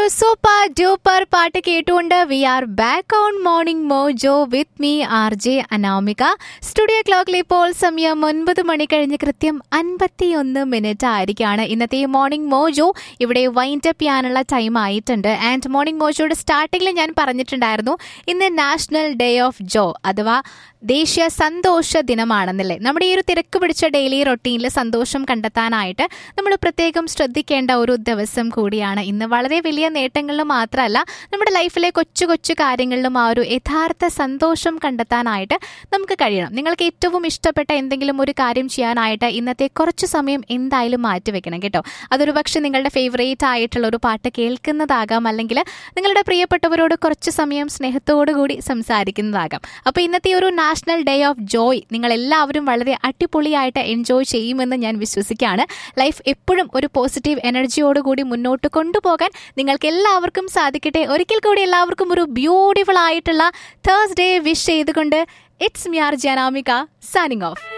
super duper പാട്ട് കേട്ടുകൊണ്ട് we are back on morning mojo with me R J Anamika studio ക്ലോക്കിൽ ഇപ്പോൾ സമയം ഒൻപത് മണി കഴിഞ്ഞ് കൃത്യം അൻപത്തിയൊന്ന് മിനിറ്റ് ആയിരിക്കാണ് ഇന്നത്തെ മോർണിംഗ് മോജോ ഇവിടെ വൈൻഡ് അപ്പ് ചെയ്യാനുള്ള ടൈം ആയിട്ടുണ്ട് ആൻഡ് മോർണിംഗ് മോജോയുടെ സ്റ്റാർട്ടിങ്ങിൽ ഞാൻ പറഞ്ഞിട്ടുണ്ടായിരുന്നു ഇന്ന് നാഷണൽ ഡേ ഓഫ് ജോ അഥവാ ദേശീയ സന്തോഷ ദിനമാണെന്നല്ലേ നമ്മുടെ ഈ ഒരു തിരക്ക് പിടിച്ച ഡെയിലി റൊട്ടീനിൽ സന്തോഷം കണ്ടെത്താനായിട്ട് നമ്മൾ പ്രത്യേകം ശ്രദ്ധിക്കേണ്ട ഒരു ദിവസം കൂടിയാണ് ഇന്ന് വളരെ വലിയ നേട്ടങ്ങളിൽ മാത്രമല്ല നമ്മുടെ ലൈഫിലെ കൊച്ചു കൊച്ചു കാര്യങ്ങളിലും ആ ഒരു യഥാർത്ഥ സന്തോഷം കണ്ടെത്താനായിട്ട് നമുക്ക് കഴിയണം നിങ്ങൾക്ക് ഏറ്റവും ഇഷ്ടപ്പെട്ട എന്തെങ്കിലും ഒരു കാര്യം ചെയ്യാനായിട്ട് ഇന്നത്തെ കുറച്ച് സമയം എന്തായാലും മാറ്റിവെക്കണം കേട്ടോ അതൊരു പക്ഷേ നിങ്ങളുടെ ഫേവറേറ്റ് ആയിട്ടുള്ള ഒരു പാട്ട് കേൾക്കുന്നതാകാം അല്ലെങ്കിൽ നിങ്ങളുടെ പ്രിയപ്പെട്ടവരോട് കുറച്ച് സമയം സ്നേഹത്തോടു കൂടി സംസാരിക്കുന്നതാകാം അപ്പോൾ ഇന്നത്തെ ഒരു നാഷണൽ ഡേ ഓഫ് ജോയ് നിങ്ങൾ എല്ലാവരും വളരെ അടിപൊളിയായിട്ട് എൻജോയ് ചെയ്യുമെന്ന് ഞാൻ വിശ്വസിക്കുകയാണ് ലൈഫ് എപ്പോഴും ഒരു പോസിറ്റീവ് എനർജിയോടുകൂടി മുന്നോട്ട് കൊണ്ടുപോകാൻ നിങ്ങൾക്ക് എല്ലാവർക്കും സാധിക്കട്ടെ ഒരിക്കൽ കൂടി എല്ലാവർക്കും ഒരു ബ്യൂട്ടിഫുൾ ആയിട്ടുള്ള തേഴ്സ്ഡേ വിഷ് ചെയ്തുകൊണ്ട് ഇറ്റ്സ് മിയാർ ജനാമിക സൈനിങ് ഓഫ്